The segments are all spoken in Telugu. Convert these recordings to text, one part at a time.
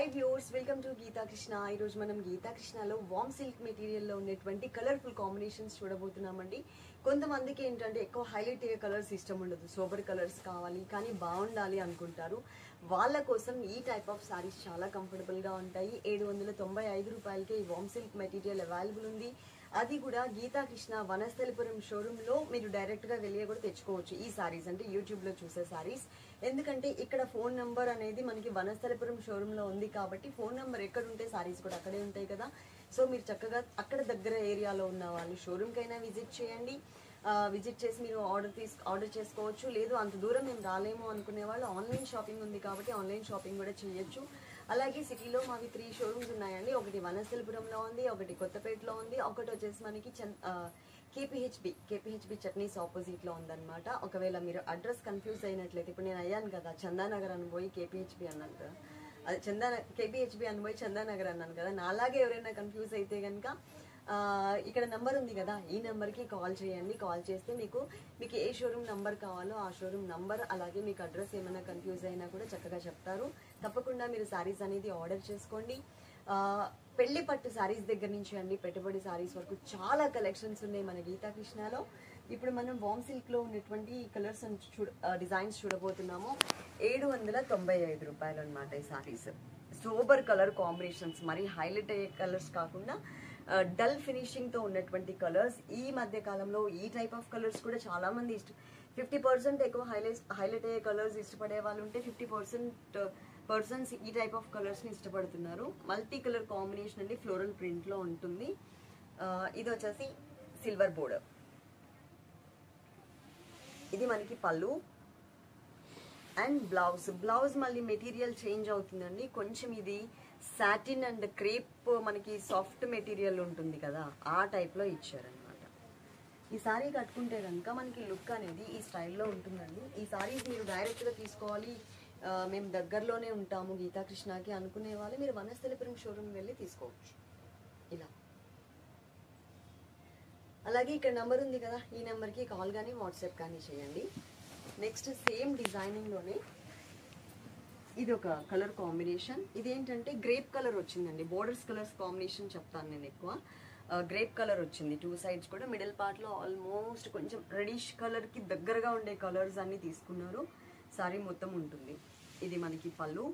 hi viewers welcome to Geeta Krishna ఈ రోజు మనం గీతా కృష్ణలో వామ్ సిల్క్ మెటీరియల్ లో ఉన్నటువంటి కలర్ఫుల్ కాంబినేషన్స్ చూడబోతున్నామండి కొంతమందికి ఏంటంటే ఎక్కువ హైలైట్ అయ్యే కలర్స్ ఇష్టం ఉండదు సోబర్ కలర్స్ కావాలి కానీ బాగుండాలి అనుకుంటారు వాళ్ళ కోసం ఈ టైప్ ఆఫ్ సారీస్ చాలా కంఫర్టబుల్ గా ఉంటాయి ఏడు వందల తొంభై ఐదు రూపాయలకే ఈ వామ్ సిల్క్ మెటీరియల్ అవైలబుల్ ఉంది అది కూడా గీతా కృష్ణ వనస్థలిపురం షోరూమ్ లో మీరు డైరెక్ట్ గా వెళ్ళి కూడా తెచ్చుకోవచ్చు ఈ సారీస్ అంటే యూట్యూబ్ లో చూసే సారీస్ ఎందుకంటే ఇక్కడ ఫోన్ నంబర్ అనేది మనకి వనస్థలిపురం షోరూమ్ లో ఉంది కాబట్టి ఫోన్ నంబర్ ఎక్కడ ఉంటే సారీస్ కూడా అక్కడే ఉంటాయి కదా సో మీరు చక్కగా అక్కడ దగ్గర ఏరియాలో ఉన్న వాళ్ళు షోరూమ్ కైనా విజిట్ చేయండి విజిట్ చేసి మీరు ఆర్డర్ తీసు ఆర్డర్ చేసుకోవచ్చు లేదు అంత దూరం మేము రాలేము అనుకునే వాళ్ళు ఆన్లైన్ షాపింగ్ ఉంది కాబట్టి ఆన్లైన్ షాపింగ్ కూడా చేయొచ్చు అలాగే సిటీలో మావి త్రీ షోరూమ్స్ ఉన్నాయండి ఒకటి వనస్థలిపురంలో ఉంది ఒకటి కొత్తపేటలో ఉంది ఒకటి వచ్చేసి మనకి చన్ కేపీహెచ్బి కేపీహెచ్బి చట్నీస్ ఆపోజిట్లో ఉందన్నమాట ఒకవేళ మీరు అడ్రస్ కన్ఫ్యూజ్ అయినట్లయితే ఇప్పుడు నేను అయ్యాను కదా చందానగర్ అని పోయి కేపీహెచ్బి అన్నాను కదా అది చందా కేపీహెచ్బి అని పోయి చందానగర్ అన్నాను కదా నాలాగే ఎవరైనా కన్ఫ్యూజ్ అయితే కనుక ఆ, ఇక్కడ నంబర్ ఉంది కదా ఈ నెంబర్కి కాల్ చేయండి కాల్ చేస్తే మీకు మీకు ఏ షోరూమ్ నంబర్ కావాలో ఆ షోరూమ్ నంబర్ అలాగే మీకు అడ్రస్ ఏమైనా కన్ఫ్యూజ్ అయినా కూడా చక్కగా చెప్తారు తప్పకుండా మీరు శారీస్ అనేది ఆర్డర్ చేసుకోండి ఆ, పెళ్లి పట్టు శారీస్ దగ్గర నుంచి అండి పెట్టుబడి శారీస్ వరకు చాలా కలెక్షన్స్ ఉన్నాయి మన గీతా కృష్ణలో ఇప్పుడు మనం వామ్ సిల్క్ లో ఉన్నటువంటి కలర్స్ చూడ డిజైన్స్ చూడబోతున్నాము ఏడు వందల తొంభై ఐదు రూపాయలు అనమాట ఈ సారీస్ సోబర్ కలర్ కాంబినేషన్స్ మరి హైలైట్ అయ్యే కలర్స్ కాకుండా డల్ ఫినిషింగ్ తో ఉన్నటువంటి కలర్స్ ఈ మధ్య కాలంలో ఈ టైప్ ఆఫ్ కలర్స్ కూడా చాలా మంది ఇష్ట ఫిఫ్టీ పర్సెంట్ ఎక్కువ హైలైట్ హైలైట్ అయ్యే కలర్స్ ఇష్టపడే వాళ్ళు ఉంటే ఫిఫ్టీ పర్సెంట్ పర్సన్స్ ఈ టైప్ ఆఫ్ కలర్స్ ని ఇష్టపడుతున్నారు మల్టీ కలర్ కాంబినేషన్ అండి ఫ్లోరల్ ప్రింట్ లో ఉంటుంది ఆ, ఇది వచ్చేసి సిల్వర్ బోర్డర్ ఇది మనకి పళ్ళు అండ్ బ్లౌజ్ బ్లౌజ్ మళ్ళీ మెటీరియల్ చేంజ్ అవుతుందండి కొంచెం ఇది సాటిన్ అండ్ క్రేప్ మనకి సాఫ్ట్ మెటీరియల్ ఉంటుంది కదా ఆ టైప్లో ఇచ్చారనమాట ఈ సారీ కట్టుకుంటే కనుక మనకి లుక్ అనేది ఈ స్టైల్లో ఉంటుందండి ఈ సారీస్ మీరు డైరెక్ట్గా తీసుకోవాలి ఆ, మేము దగ్గరలోనే ఉంటాము గీతాకృష్ణకి అనుకునే వాళ్ళు మీరు వనస్థలిపురం షోరూమ్ వెళ్ళి తీసుకోవచ్చు ఇలా అలాగే ఇక్కడ నెంబర్ ఉంది కదా ఈ నెంబర్కి కాల్ కానీ వాట్సాప్ కానీ చేయండి నెక్స్ట్ సేమ్ డిజైనింగ్లోనే ఇది ఒక కలర్ కాంబినేషన్ ఇది ఏంటంటే గ్రేప్ కలర్ వచ్చిందండి బోర్డర్స్ కలర్స్ కాంబినేషన్ చెప్తాను నేను ఎక్కువ గ్రేప్ కలర్ వచ్చింది టూ సైడ్స్ కూడా మిడిల్ పార్ట్లో ఆల్మోస్ట్ కొంచెం రెడిష్ కలర్కి దగ్గరగా ఉండే కలర్స్ అన్ని తీసుకున్నారు సారీ మొత్తం ఉంటుంది ఇది మనకి పళ్ళు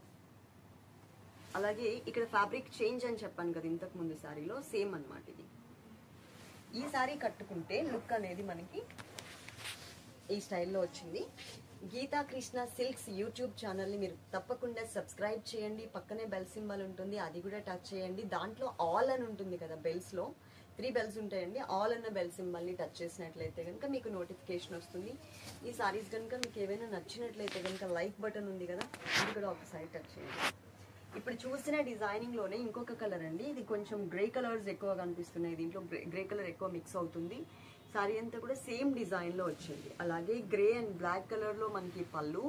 అలాగే ఇక్కడ ఫ్యాబ్రిక్ చేంజ్ అని చెప్పాను కదా ఇంతకు ముందు సారీలో సేమ్ అన్నమాట ఇది ఈ సారీ కట్టుకుంటే లుక్ అనేది మనకి ఈ స్టైల్లో వచ్చింది గీతా కృష్ణ సిల్క్స్ యూట్యూబ్ ఛానల్ని మీరు తప్పకుండా సబ్స్క్రైబ్ చేయండి పక్కనే బెల్ సింబల్ ఉంటుంది అది కూడా టచ్ చేయండి దాంట్లో ఆల్ అని ఉంటుంది కదా బెల్స్లో త్రీ బెల్స్ ఉంటాయండి ఆల్ అన్న బెల్ సింబల్ని టచ్ చేసినట్లయితే కనుక మీకు నోటిఫికేషన్ వస్తుంది ఈ సారీస్ కనుక మీకు ఏవైనా నచ్చినట్లయితే కనుక లైక్ బటన్ ఉంది కదా అది కూడా ఒకసారి టచ్ చేయండి ఇప్పుడు చూసిన డిజైనింగ్ లోనే ఇంకొక కలర్ అండి ఇది కొంచెం గ్రే కలర్స్ ఎక్కువ కనిపిస్తున్నాయి దీంట్లో గ్రే గ్రే కలర్ ఎక్కువ మిక్స్ అవుతుంది సారీ అంతా కూడా సేమ్ డిజైన్ లో వచ్చింది అలాగే గ్రే అండ్ బ్లాక్ కలర్ లో మనకి పళ్ళు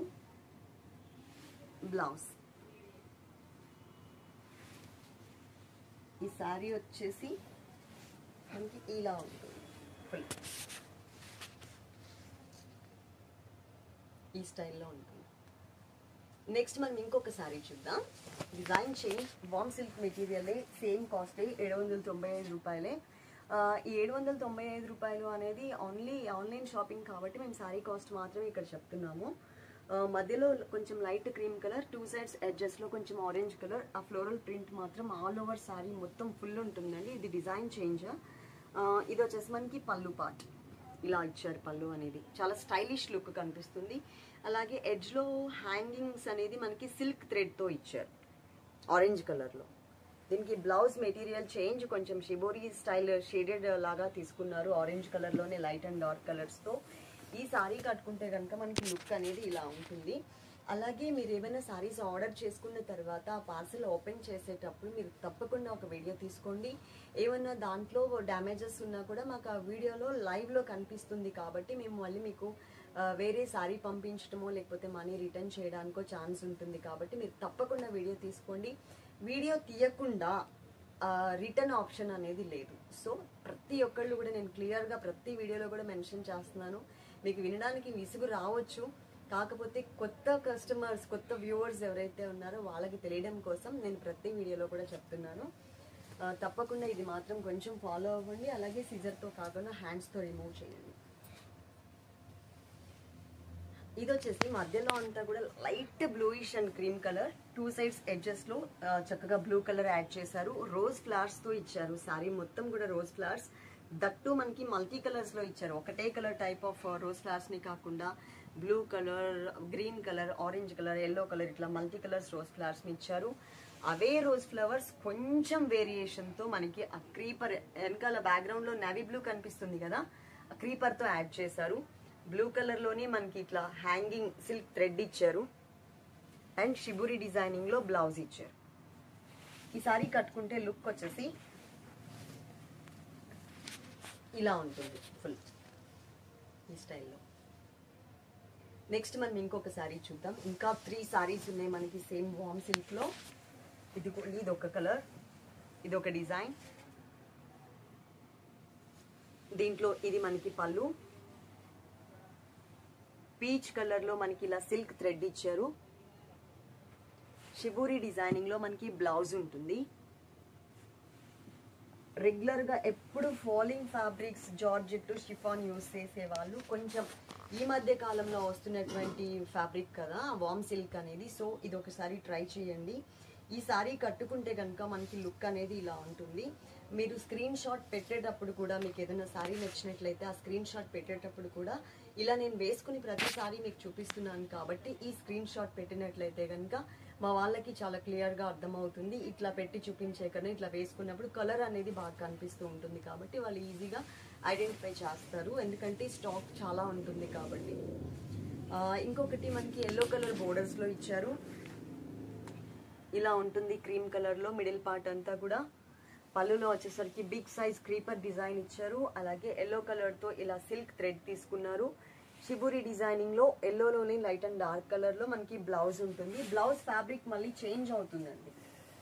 బ్లౌజ్ ఈ సారీ వచ్చేసి మనకి ఇలా ఉంటుంది ఫుల్ ఈ స్టైల్లో ఉంటుంది నెక్స్ట్ మనం ఇంకొక సారీ చూద్దాం డిజైన్ చేంజ్ వామ్ సిల్క్ మెటీరియలే సేమ్ కాస్ట్ ఏడు వందల తొంభై ఐదు రూపాయలే ఆ, ఈ ఏడు వందల తొంభై ఐదు రూపాయలు అనేది ఓన్లీ ఆన్లైన్ షాపింగ్ కాబట్టి మేము సారీ కాస్ట్ మాత్రమే ఇక్కడ చెప్తున్నాము ఆ, మధ్యలో కొంచెం light cream colour two sides ఎడ్జెస్లో కొంచెం ఆరెంజ్ కలర్ ఆ ఫ్లోరల్ ప్రింట్ మాత్రం ఆల్ ఓవర్ సారీ మొత్తం ఫుల్ ఉంటుందండి ఇది డిజైన్ చేంజ్ ఇది వచ్చేసి మనకి పళ్ళు పార్ట్ ఇలా ఇచ్చారు పళ్ళు అనేది చాలా స్టైలిష్ లుక్ కనిపిస్తుంది అలాగే ఎడ్జ్లో హ్యాంగింగ్స్ అనేది మనకి సిల్క్ థ్రెడ్తో ఇచ్చారు ఆరెంజ్ కలర్లో దీనికి బ్లౌజ్ మెటీరియల్ చేంజ్ కొంచెం షిబోరి స్టైల్ షేడెడ్ లాగా తీసుకున్నారు ఆరెంజ్ కలర్లోనే లైట్ అండ్ డార్క్ కలర్స్తో ఈ సారీ కట్టుకుంటే కనుక మనకి లుక్ అనేది ఇలా ఉంటుంది అలాగే మీరు ఏమైనా సారీస్ ఆర్డర్ చేసుకున్న తర్వాత ఆ పార్సల్ ఓపెన్ చేసేటప్పుడు మీరు తప్పకుండా ఒక వీడియో తీసుకోండి ఏమన్నా దాంట్లో డ్యామేజెస్ ఉన్నా కూడా మాకు ఆ వీడియోలో లైవ్లో కనిపిస్తుంది కాబట్టి మేము మళ్ళీ మీకు ఆ, వేరే సారీ పంపించడమో లేకపోతే మనీ రిటర్న్ చేయడానికో ఛాన్స్ ఉంటుంది కాబట్టి మీరు తప్పకుండా వీడియో తీసుకోండి వీడియో తీయకుండా రిటర్న్ ఆప్షన్ అనేది లేదు సో ప్రతి ఒక్కళ్ళు కూడా నేను క్లియర్గా ప్రతి వీడియోలో కూడా మెన్షన్ చేస్తున్నాను మీకు వినడానికి విసుగు రావచ్చు కాకపోతే కొత్త కస్టమర్స్ కొత్త వ్యూవర్స్ ఎవరైతే ఉన్నారో వాళ్ళకి తెలియడం కోసం నేను ప్రతి వీడియోలో కూడా చెప్తున్నాను ఆ, తప్పకుండా ఇది మాత్రం కొంచెం ఫాలో అవ్వండి అలాగే సిజర్తో కాకుండా హ్యాండ్స్తో రిమూవ్ చేయండి ఇది వచ్చేసి మధ్యలో అంతా కూడా light bluish and cream colour two sides edges లో ఆ, చక్కగా బ్లూ కలర్ యాడ్ చేశారు రోజ్ ఫ్లవర్స్ తో ఇచ్చారు సారీ మొత్తం కూడా రోజ్ ఫ్లవర్స్ దట్టు మనకి మల్టీ కలర్స్ లో ఇచ్చారు ఒకటే colour type of rose flowers ని కాకుండా blue colour green colour orange colour yellow colour ఇట్లా మల్టీ కలర్స్ రోజ్ ఫ్లవర్స్ ని ఇచ్చారు అవే రోజ్ ఫ్లవర్స్ కొంచెం వేరియేషన్ తో మనకి ఆ క్రీపర్ వెనకాల బ్యాక్గ్రౌండ్ లో నవీ బ్లూ కనిపిస్తుంది కదా ఆ క్రీపర్ తో యాడ్ చేశారు బ్లూ కలర్ లోనే మనకి ఇట్లా హ్యాంగింగ్ సిల్క్ థ్రెడ్ ఇచ్చారు అండ్ షిబురి డిజైనింగ్ లో బ్లౌజ్ ఇచ్చారు ఈ సారీ కట్టుకుంటే లుక్ వచ్చేసి ఇలా ఉంటుంది ఫుల్ ఈ స్టైల్లో నెక్స్ట్ మనం ఇంకొక సారీ చూద్దాం ఇంకా త్రీ సారీస్ ఉన్నాయి మనకి సేమ్ వామ్ సిల్క్ లో ఇది కూ- ఇది ఒక కలర్ ఇది ఒక డిజైన్ దీంట్లో ఇది మనకి పళ్ళు పీచ్ కలర్ లో మనకి ఇలా సిల్క్ థ్రెడ్ ఇచ్చారు షిబూరి డిజైనింగ్ లో మనకి బ్లౌజ్ ఉంటుంది రెగ్యులర్ గా ఎప్పుడు falling fabrics georgette chiffon use చేసే వాళ్ళు కొంచెం ఈ మధ్య కాలంలో వస్తున్నటువంటి ఫ్యాబ్రిక్ కదా వామ్ సిల్క్ అనేది సో ఇది ఒకసారి ట్రై చేయండి ఈ సారీ కట్టుకుంటే కనుక మనకి లుక్ అనేది ఇలా ఉంటుంది మీరు స్క్రీన్ షాట్ పెట్టేటప్పుడు కూడా మీకు ఏదైనా సారీ నచ్చినట్లయితే ఆ స్క్రీన్ షాట్ పెట్టేటప్పుడు కూడా ఇలా నేను వేసుకుని ప్రతిసారి మీకు చూపిస్తున్నాను కాబట్టి ఈ స్క్రీన్ షాట్ పెట్టినట్లయితే కనుక మా వాళ్ళకి చాలా క్లియర్ గా అర్థమవుతుంది ఇట్లా పెట్టి చూపించే కన్నా ఇట్లా వేసుకున్నప్పుడు కలర్ అనేది బాగా కనిపిస్తూ ఉంటుంది కాబట్టి వాళ్ళు ఈజీగా ఐడెంటిఫై చేస్తారు ఎందుకంటే స్టాక్ చాలా ఉంటుంది కాబట్టి ఆ, ఇంకొకటి మనకి ఎల్లో కలర్ బోర్డర్స్ లో ఇచ్చారు ఇలా ఉంటుంది క్రీమ్ కలర్ లో మిడిల్ పార్ట్ అంతా కూడా పళ్ళులో వచ్చేసరికి బిగ్ సైజ్ క్రీపర్ డిజైన్ ఇచ్చారు అలాగే ఎల్లో కలర్ తో ఇలా సిల్క్ థ్రెడ్ తీసుకున్నారు షిబురి డిజైనింగ్ లో ఎల్లోలోని లైట్ అండ్ డార్క్ కలర్ లో మనకి బ్లౌజ్ ఉంటుంది బ్లౌజ్ ఫ్యాబ్రిక్ మళ్ళీ చేంజ్ అవుతుందండి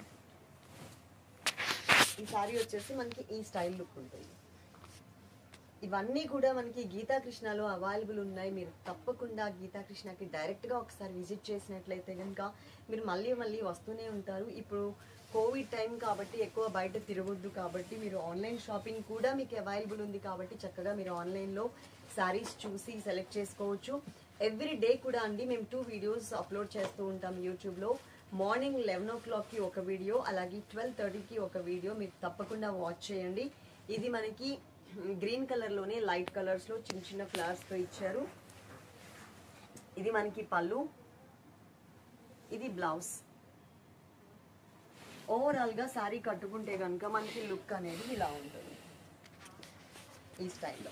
ఈ సారీ వచ్చేసి మనకి ఈ స్టైల్ లుక్ ఉంటుంది ఇవన్నీ కూడా మనకి గీతాకృష్ణలో అవైలబుల్ ఉన్నాయి మీరు తప్పకుండా గీతాకృష్ణకి డైరెక్ట్ గా ఒకసారి విజిట్ చేసినట్లయితే కనుక మీరు మళ్ళీ మళ్ళీ వస్తూనే ఉంటారు ఇప్పుడు కోవిడ్ టైం కాబట్టి ఎక్కువ బయట తిరగొద్దు కాబట్టి మీరు ఆన్లైన్ షాపింగ్ కూడా మీకు అవైలబుల్ ఉంది కాబట్టి చక్కగా మీరు ఆన్లైన్ లో శారీస్ చూసి సెలెక్ట్ చేసుకోవచ్చు ఎవ్రీ డే కూడా అండి మేము టూ వీడియోస్ అప్లోడ్ చేస్తూ ఉంటాం యూట్యూబ్ లో మార్నింగ్ లెవెన్ ఓ క్లాక్ కి ఒక వీడియో అలాగే ట్వెల్వ్ థర్టీకి ఒక వీడియో మీరు తప్పకుండా వాచ్ చేయండి ఇది మనకి గ్రీన్ కలర్ లోనే లైట్ కలర్స్ లో చిన్న చిన్న ఫ్లవర్స్ తో ఇచ్చారు ఇది మనకి పళ్ళు ఇది బ్లౌజ్ ఓవరాల్ గా శారీ కట్టుకుంటే కనుక మనకి లుక్ అనేది ఇలా ఉంటుంది ఈ స్టైల్లో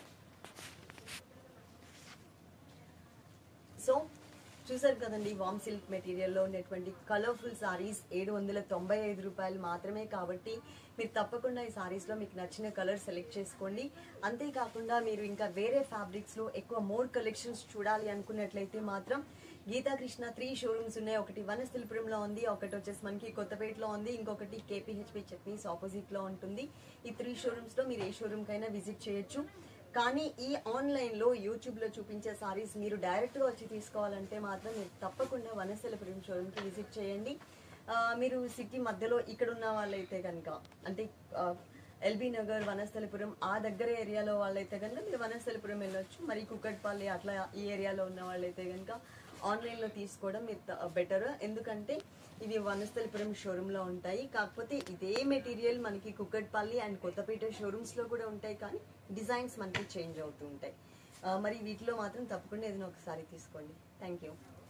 సో చూసారు కదండి వామ్ సిల్క్ మెటీరియల్లో ఉండేటువంటి కలర్ఫుల్ సారీస్ ఏడు వందల తొంభై ఐదు రూపాయలు మాత్రమే కాబట్టి మీరు తప్పకుండా ఈ సారీస్లో మీకు నచ్చిన కలర్ సెలెక్ట్ చేసుకోండి అంతేకాకుండా మీరు ఇంకా వేరే ఫ్యాబ్రిక్స్లో ఎక్కువ మోర్ కలెక్షన్స్ చూడాలి అనుకున్నట్లయితే మాత్రం గీతాకృష్ణ త్రీ షోరూమ్స్ ఉన్నాయి ఒకటి వనస్థలిపురంలో ఉంది ఒకటి వచ్చేసి మనకి కొత్తపేటలో ఉంది ఇంకొకటి కేపీహెచ్పి చట్నీస్ ఆపోజిట్ లో ఉంటుంది ఈ త్రీ షోరూమ్స్ లో మీరు ఏ షోరూమ్ కైనా విజిట్ చేయొచ్చు కానీ ఈ ఆన్లైన్ లో యూట్యూబ్ లో చూపించే సారీస్ మీరు డైరెక్ట్ గా వచ్చి తీసుకోవాలంటే మాత్రం మీరు తప్పకుండా వనస్థలిపురం షోరూమ్ కి విజిట్ చేయండి ఆ, మీరు సిటీ మధ్యలో ఇక్కడ ఉన్న వాళ్ళైతే కనుక అంటే ఎల్బీ నగర్ వనస్థలిపురం ఆ దగ్గర ఏరియాలో వాళ్ళైతే కనుక మీరు వనస్థలిపురం వెళ్ళొచ్చు మరి కుక్కట్పల్లి అట్లా ఈ ఏరియాలో ఉన్న వాళ్ళైతే కనుక ఆన్లైన్ లో తీసుకోవడం బెటర్ ఎందుకంటే ఇవి వనస్థలిపురం షోరూమ్ లో ఉంటాయి కాకపోతే ఇదే మెటీరియల్ మనకి కుక్కట్పల్లి అండ్ కొత్తపేట షోరూమ్స్ లో కూడా ఉంటాయి కానీ డిజైన్స్ మనకి చేంజ్ అవుతూ ఉంటాయి ఆ, మరి వీటిలో మాత్రం తప్పకుండా ఏదైనా ఒకసారి తీసుకోండి థ్యాంక్ యూ